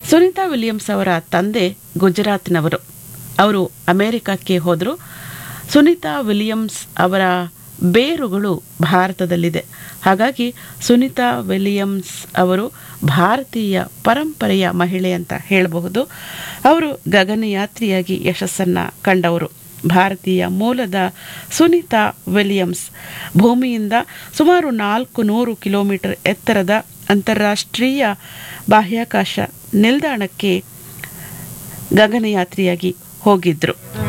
Sunita Williams ಅವರ ತಂದೆ ಗುಜರಾತ್ನವರು ಅವರು ಅಮೆರಿಕಕ್ಕೆ ಹೋದರು ಸುನೀತಾ ವಿಲಿಯಮ್ಸ್ ಅವರ ಬೇರುಗಳು ಭಾರತದಲ್ಲಿದೆ ಹಾಗಾಗಿ ಸುನೀತಾ ವಿಲಿಯಮ್ಸ್ ಅವರು ಭಾರತೀಯ ಪರಂಪರೆಯ ಮಹಿಳೆ ಅಂತ ಹೇಳಬಹುದು ಅವರು ಗಗನಯಾತ್ರಿಯಾಗಿ ಯಶಸ್ಸನ್ನು ಕಂಡವರು ಭಾರತೀಯ ಮೂಲದ ಸುನೀತಾ ವಿಲಿಯಮ್ಸ್ ಭೂಮಿಯಿಂದ ಸುಮಾರು ನಾಲ್ಕು ನೂರು ಕಿಲೋಮೀಟರ್ ಎತ್ತರದ ಅಂತಾರಾಷ್ಟ್ರೀಯ ಬಾಹ್ಯಾಕಾಶ ನಿಲ್ದಾಣಕ್ಕೆ ಗಗನಯಾತ್ರಿಯಾಗಿ ಹೋಗಿದ್ರು